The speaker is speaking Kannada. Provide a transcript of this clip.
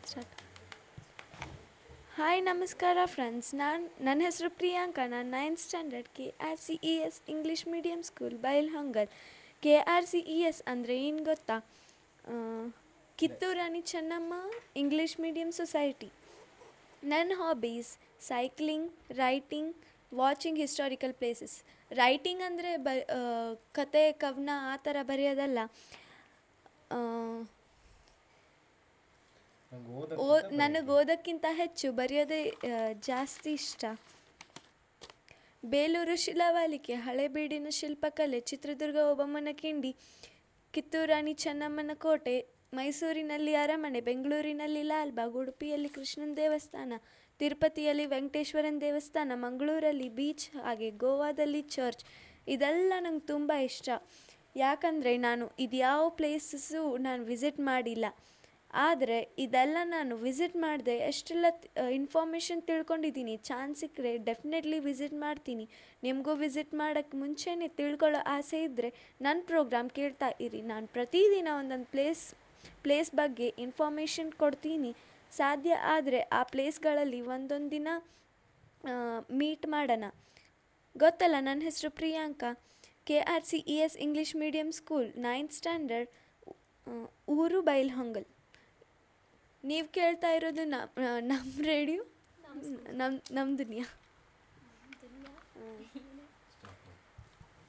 ಸ್ಟಾರ್ಟ್ ಹಾಯ್ ನಮಸ್ಕಾರ ಫ್ರೆಂಡ್ಸ್ ನಾನು ನನ್ನ ಹೆಸರು ಪ್ರಿಯಾಂಕಾ ನಾನು ninth standard K R C E S English medium school Bailhongal K R C E S ಅಂದರೆ ಏನು ಗೊತ್ತಾ ಆ, Kittur Rani Chennamma English medium society ನನ್ನ hobbies cycling writing watching historical places writing ಅಂದರೆ ಬ ಆ, ಕತೆ ಕವನ ಆ ಥರ ಬರೆಯೋದಲ್ಲ ಆ, ಓ ನನಗೆ ಓದೋಕ್ಕಿಂತ ಹೆಚ್ಚು ಬರೆಯೋದೇ ಆ, ಜಾಸ್ತಿ ಇಷ್ಟ ಬೇಲೂರು ಶಿಲಾವಾಲಿಕೆ ಹಳೆಬೀಡಿನ ಶಿಲ್ಪಕಲೆ ಚಿತ್ರದುರ್ಗ ಒಬಮ್ಮನ ಕಿಂಡಿ ಕಿತ್ತೂರು ರಾಣಿ ಚೆನ್ನಮ್ಮನ ಕೋಟೆ ಮೈಸೂರಿನಲ್ಲಿ ಅರಮನೆ ಬೆಂಗಳೂರಿನಲ್ಲಿ ಲಾಲ್ಬಾಗ್ ಉಡುಪಿಯಲ್ಲಿ ಕೃಷ್ಣನ ದೇವಸ್ಥಾನ ತಿರುಪತಿಯಲ್ಲಿ ವೆಂಕಟೇಶ್ವರನ ದೇವಸ್ಥಾನ ಮಂಗಳೂರಲ್ಲಿ ಬೀಚ್ ಹಾಗೆ ಗೋವಾದಲ್ಲಿ ಚರ್ಚ್ ಇದೆಲ್ಲ ನಂಗೆ ತುಂಬ ಇಷ್ಟ ಯಾಕಂದರೆ ನಾನು ಇದ್ಯಾವ ಪ್ಲೇಸಸ್ಸು ನಾನು ವಿಸಿಟ್ ಮಾಡಿಲ್ಲ ಆದರೆ ಇದೆಲ್ಲ ನಾನು ವಿಸಿಟ್ ಮಾಡಿದೆ ಎಷ್ಟೆಲ್ಲ ಇನ್ಫಾರ್ಮೇಷನ್ ತಿಳ್ಕೊಂಡಿದ್ದೀನಿ ಚಾನ್ಸ್ ಸಿಕ್ಕರೆ ಡೆಫಿನೆಟ್ಲಿ ವಿಸಿಟ್ ಮಾಡ್ತೀನಿ ನಿಮಗೂ ವಿಸಿಟ್ ಮಾಡೋಕ್ಕೆ ಮುಂಚೆನೇ ತಿಳ್ಕೊಳ್ಳೋ ಆಸೆ ಇದ್ದರೆ ನನ್ನ ಪ್ರೋಗ್ರಾಮ್ ಕೇಳ್ತಾ ಇರಿ ನಾನು ಪ್ರತಿದಿನ ಒಂದೊಂದು ಪ್ಲೇಸ್ ಪ್ಲೇಸ್ ಬಗ್ಗೆ ಇನ್ಫಾರ್ಮೇಷನ್ ಕೊಡ್ತೀನಿ ಸಾಧ್ಯ ಆದರೆ ಆ ಪ್ಲೇಸ್ಗಳಲ್ಲಿ ಒಂದೊಂದು ದಿನ ಮೀಟ್ ಮಾಡೋಣ ಗೊತ್ತಲ್ಲ ನನ್ನ ಹೆಸರು Priyanka K R C E S English medium school ninth standard ಊರು ಬೈಲ್ಹೊಂಗಲ್ ನೀವು ಕೇಳ್ತಾ ಇರೋದು ನಮ್ಮ ನಮ್ಮ ರೇಡಿಯೋ ನಮ್ಮ ನಮ್ಮ ದುನಿಯಾ